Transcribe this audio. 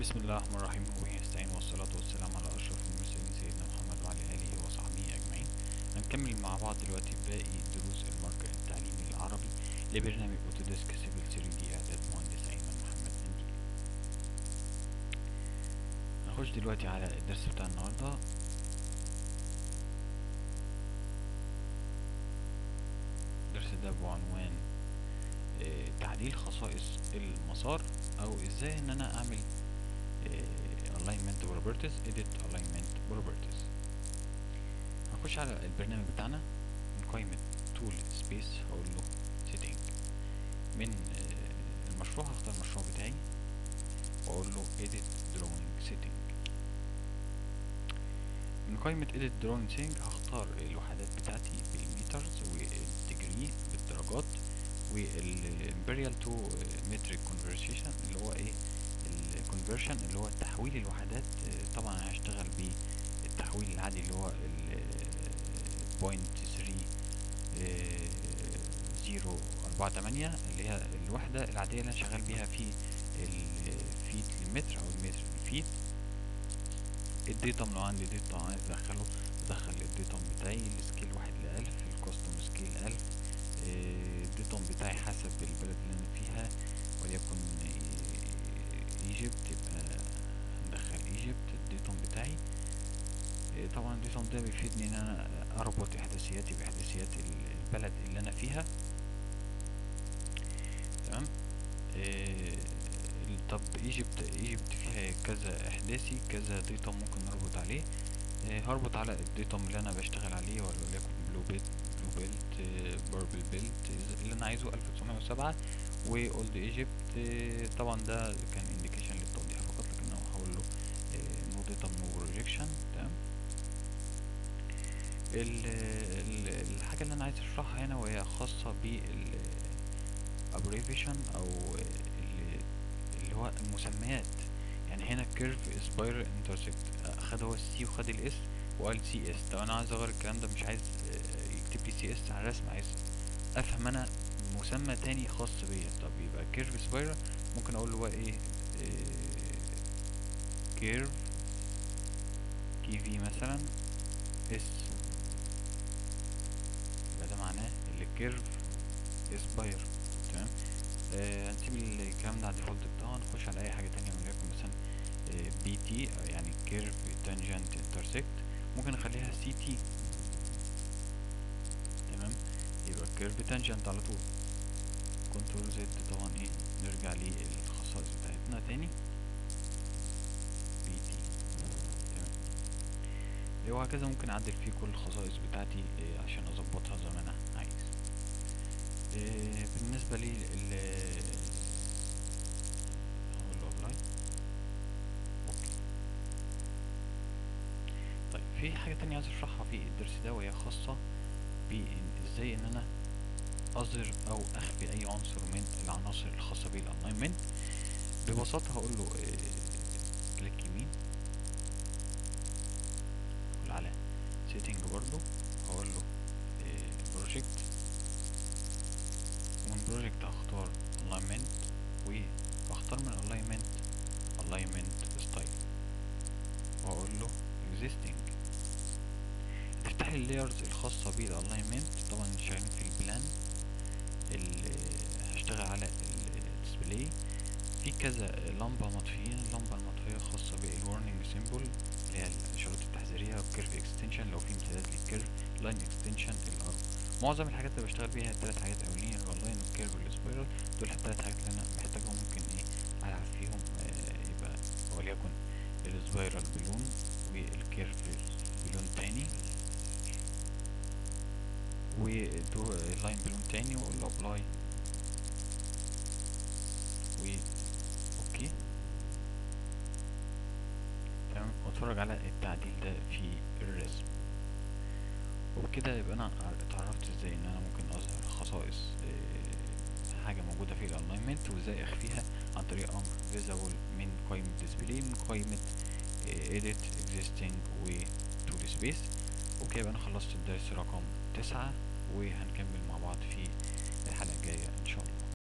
بسم الله الرحمن الرحيم وبه نستعين والصلاة والسلام على أشرف المرسلين سيدنا محمد وعلى آله وصحبه أجمعين هنكمل مع بعض دلوقتي باقي دروس المركز التعليمي العربي لبرنامج أوتوديسك سيفل 3 دي إعداد مهندس أيمن محمد مندي هنخش دلوقتي على الدرس بتاع النهاردة الدرس ده بعنوان آه، تعديل خصائص المسار او ازاي ان انا اعمل آه، alignment properties edit alignment properties هنخش على البرنامج بتاعنا من قائمة tool space هقول له setting من آه، المشروع هختار المشروع بتاعي واقول له edit drawing setting من قائمة edit drawing setting هختار الوحدات بتاعتي بالمترز والديجري بالدرجات والامبريال تو متريك كونفرشن اللي هو ايه الكونفرشن اللي هو تحويل الوحدات آه، طبعا هشتغل بالتحويل العادي اللي هو ال بوينت ثري زيرو أربعة تمانية اللي هي الوحدة العادية اللي أنا شغال بيها في الفيت المتر أو المتر الفيت الديتم لو عندي ديتم عايز أدخله بدخل الديتم بتاعي السكيل واحد لألف الكاستم سكيل ألف آه، الديتم بتاعي حسب البلد اللي أنا فيها وليكن ايجيبت يبقى هندخل ايجيبت الديتم بتاعي آه، طبعا الديتم ده بيفيدني ان انا اربط احداثياتي باحداثيات ال- البلد اللي انا فيها تمام آه، ال- طب ايجيبت ايجيبت فيها كذا احداثي كذا ديتم ممكن نربط عليه آه، هربط على الديتم اللي انا بشتغل عليه وليكن بلو بيلت بلو بيلت باربل بيلت اللي انا عايزه 1907 واولد ايجيبت طبعا ده كان انديكيشن للتوضيح فقط لكن انا هقول له نو ديتم نو بروجيكشن تمام ال- ال- الحاجه اللي انا عايز اشرحها هنا وهي خاصه بال abbreviation او ال- اللي هو المسميات يعني هنا كيرف سبايرال انترسكت خد هو السي وخد الاس وقال سي اس طب انا عايز اغير الكلام ده مش عايز آه، يكتب لي سي اس على الرسم عايز افهم انا مسمى تاني خاص بيا طب يبقى كيرف سبايرال ممكن اقول له بقى ايه كيرف كي في مثلا اس يبقى ده معناه اللي كيرف اسباير تمام آه هنسيب الكلام ده على الديفولت بتاعه نخش على اي حاجه تانية وليكن مثلا بي تي يعني كيرف تانجنت انترسكت ممكن اخليها سي تي تمام يبقى كيرف تانجنت على طول كنترول زد طبعا ايه نرجع للخصائص بتاعتنا تاني بي تي تمام إيه وهكذا ممكن اعدل فيه كل الخصائص بتاعتي إيه عشان اظبطها زي ما انا عايز إيه بالنسبة لي ال هقول له ابلاي اوكي طيب في حاجة تانية عايز اشرحها في الدرس ده وهي خاصة بازاي ان انا اظهر او اخفي اي عنصر من العناصر الخاصة بالالاينمنت ببساطة هقول له إيه كليك يمين اقول على سيتنج برضو هقول له بروجكت ومن بروجكت هختار alignment واختار من alignment alignment style واقول له existing تفتح لي اللايرز الخاصة بالالاينمنت طبعا شغالين في البلان اللي هشتغل على الديسبلاي في كذا لمبة مطفيين اللمبة المطفية خاصة بالورنينج سيمبل اللي هي الإشارات التحذيرية والكيرف اكستنشن لو في امتداد للكيرف لاين اكستنشن الارم معظم الحاجات اللي بشتغل بيها التلات حاجات اولانيين اللي هو اللاين والكيرف والسبايرال دول التلات حاجات اللي انا محتاجهم ممكن ايه العب فيهم آه يبقى وليكن السبايرال بلون والكيرف بلون تاني ودو اللاين بلون تاني واقول له ابلاي و اوكي تمام واتفرج على التعديل ده في الرسم وبكده يبقى انا اتعرفت ازاي ان انا ممكن اظهر خصائص آه، حاجة موجودة في الالاينمنت وازاي اخفيها عن طريق امر visible من قائمة display من قائمة آه، edit existing و tool space وبكده يبقى انا خلصت الدرس رقم تسعة وهنكمل مع بعض في الحلقة الجاية ان شاء الله